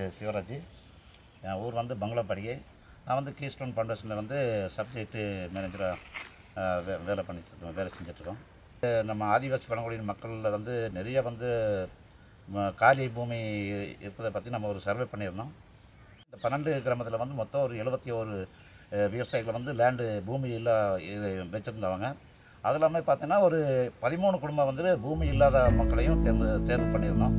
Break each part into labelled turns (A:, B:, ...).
A: சிவராஜ் என் ஊர் வந்து பங்களாப்படிகை நான் வந்து கீஸ்டோன் ஃபவுண்டேஷனில் வந்து சப்ஜெக்ட்டு மேனேஜராக வே வேலை பண்ணிட்டுருக்கோம் வேலை செஞ்சிட்ருக்கோம் நம்ம ஆதிவாசி பழங்குடியின மக்களில் வந்து நிறைய வந்து ம- காலி பூமி இருப்பதை பற்றி நம்ம ஒரு சர்வே பண்ணியிருந்தோம் இந்த பன்னெண்டு கிராமத்தில் வந்து மொத்தம் ஒரு எழுபத்தி ஒரு விவசாயிகள் வந்து லேண்டு பூமி இல்லா வச்சுருந்தவங்க அது இல்லாமல் பார்த்தீங்கன்னா ஒரு பதிமூணு குடும்பம் வந்து பூமி இல்லாத மக்களையும் தேர்ந்து தேர்வு பண்ணியிருந்தோம்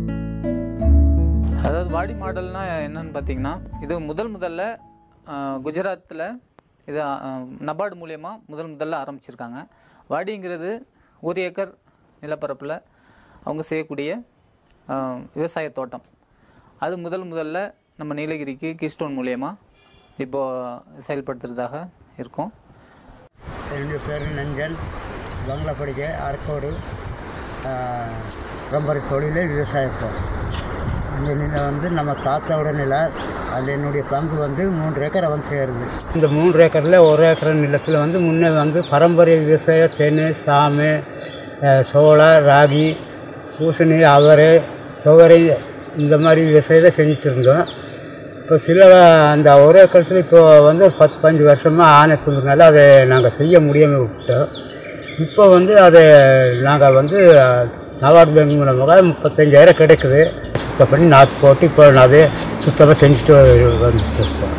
B: அதாவது வாடி மாடல்னா என்னன்னு பார்த்தீங்கன்னா இது முதல் முதல்ல குஜராத்தில் இது நபார்டு மூலயமா முதல் முதல்ல ஆரம்பிச்சிருக்காங்க வாடிங்கிறது ஒரு ஏக்கர் நிலப்பரப்பில் அவங்க செய்யக்கூடிய ஆ, விவசாய தோட்டம் அது முதல் முதல்ல நம்ம நீலகிரிக்கு கீஸ்டோன் மூலயமா இப்போது செயல்படுத்துறதாக இருக்கோம்
C: என்னுடைய பேர் நஞ்சன் பங்களா படிக்க அரக்கோடு ரொம்ப தொழிலே விவசாயத்தோம் அந்த நிலம் வந்து நம்ம தாத்தாவோட நிலம் அதில் என்னுடைய பங்கு வந்து மூன்று ஏக்கரை வந்து சேருது இந்த மூன்று ஏக்கரில் ஒரு ஏக்கர் நிலத்தில் வந்து முன்னே வந்து பாரம்பரிய விவசாயம் தென்னை சாமை அஹ், சோளம் ராகி பூசணி அவரை துவரை இந்த மாதிரி விவசாயத்தை செஞ்சுட்டு இருந்தோம் இப்போ சில அந்த ஒரு ஏக்கரத்தில் இப்போ வந்து ஒரு பத்து பதினஞ்சு வருஷமாக ஆணை தூண்டுனால அதை நாங்கள் செய்ய முடியாமல் விட்டோம் இப்போ வந்து அதை நாங்கள் வந்து நவார்டு பேங்க் மூலமாக முப்பத்தஞ்சாயிரம் கிடைக்குது இப்போ பண்ணி நாற்று போட்டு இப்போ நான் அதை சுத்தமாக செஞ்சுட்டு வந்துட்டு இருக்கோம்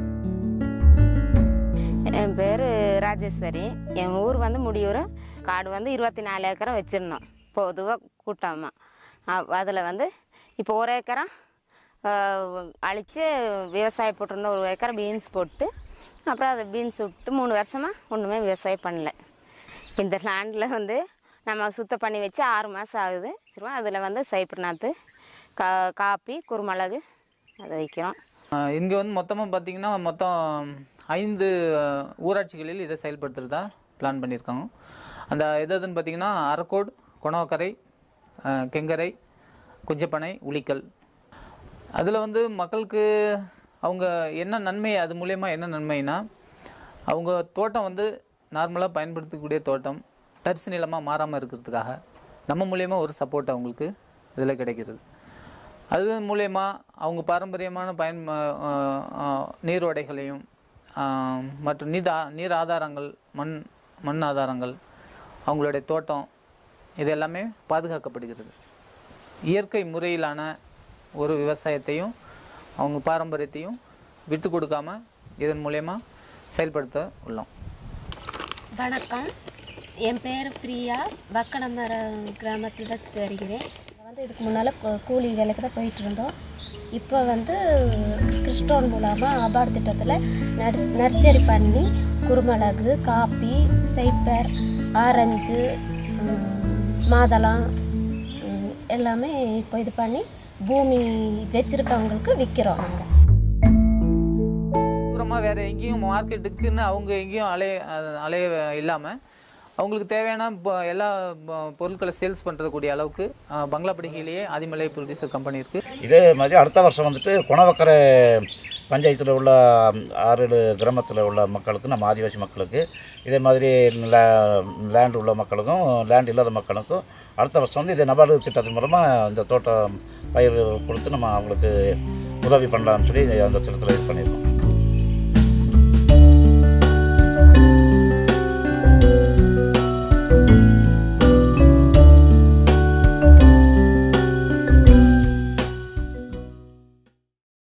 D: என் பேர் ராஜேஸ்வரி என் ஊர் வந்து முடியூர் காடு வந்து இருபத்தி நாலு ஏக்கரை வச்சுருந்தோம் பொதுவாக கூட்டமாக அதில் வந்து இப்போ ஒரு ஏக்கரா அழித்து விவசாயம் போட்டிருந்தோம் ஒரு ஏக்கரை பீன்ஸ் போட்டு அப்புறம் அதை பீன்ஸ் விட்டு மூணு வருஷமாக ஒன்றுமே விவசாயம் பண்ணல இந்த லேண்டில் வந்து நம்ம சுத்தம் பண்ணி வச்சு ஆறு மாதம் ஆகுது அதில் வந்து சைப்பர் நாற்று கா காப்பி குருமிளகு அதை வைக்கிறோம்
B: இங்கே வந்து மொத்தமாக பார்த்தீங்கன்னா மொத்தம் ஐந்து அஹ், ஊராட்சிகளில் இதை செயல்படுத்துறதா பிளான் பண்ணியிருக்காங்க அந்த எது எதுன்னு பார்த்தீங்கன்னா அரக்கோடு கொணவக்கரை அஹ், கெங்கரை குஞ்சப்பனை உளிக்கல் அதில் வந்து மக்களுக்கு அவங்க என்ன நன்மை அது மூலயமா என்ன நன்மைனா அவங்க தோட்டம் வந்து நார்மலாக பயன்படுத்தக்கூடிய தோட்டம் தரிசு நிலமாக மாறாமல் இருக்கிறதுக்காக நம்ம மூலயமா ஒரு சப்போர்ட் அவங்களுக்கு இதில் கிடைக்கிறது அது மூலயமா அவங்க பாரம்பரியமான பயன் அஹ், அஹ், நீரோடைகளையும் அஹ், மற்றும் நீர் ஆ- நீர் ஆதாரங்கள் மண் மண் ஆதாரங்கள் அவங்களுடைய தோட்டம் இது எல்லாமே பாதுகாக்கப்படுகிறது இயற்கை முறையிலான ஒரு விவசாயத்தையும் அவங்க பாரம்பரியத்தையும் விட்டு கொடுக்காம இதன் மூலயமா செயல்படுத்த உள்ளோம்
E: வணக்கம் என் பேர் பிரியா வக்கடமர கிராமத்தில் வசித்து வருகிறேன் நான் வந்து இதுக்கு முன்னால் கூலி வேலைக்கு தான் போயிட்டு இருந்தோம் இப்போ வந்து கிறிஸ்டோன் மூலமாக அபார்ட் திட்டத்தில் நர் நர்சரி பண்ணி குருமிளகு காப்பி சைப்பர் ஆரஞ்சு ம், மாதுளம் ம், எல்லாமே இப்போ இது பண்ணி பூமி வச்சுருக்கவங்களுக்கு விற்கிறோம் நாங்கள்
B: தூரமாக வேறு எங்கேயும் மார்க்கெட்டுக்குன்னு அவங்க எங்கேயும் அலைய அஹ், அலைய இல்லாமல் அவங்களுக்கு தேவையான ப- எல்லா ப- பொருட்களை சேல்ஸ் பண்ணுறக்கூடிய அளவுக்கு அஹ், பங்களாபடிகையிலேயே ஆதிமலை ப்ரொடியூசர் கம்பெனி இருக்குது
A: இதே மாதிரி அடுத்த வருஷம் வந்துட்டு குணவக்கரை பஞ்சாயத்தில் உள்ள ஆறு ஏழு கிராமத்தில் உள்ள மக்களுக்கு நம்ம ஆதிவாசி மக்களுக்கு இதே மாதிரி லேண்ட் உள்ள மக்களுக்கும் லேண்ட் இல்லாத மக்களுக்கும் அடுத்த வருஷம் வந்து இதே நபார்டு திட்டத்தின் மூலமாக இந்த தோட்டம் பயிர் கொடுத்து நம்ம அவங்களுக்கு உதவி பண்ணலாம்னு சொல்லி அந்த திட்டத்தில் இது பண்ணியிருக்கோம்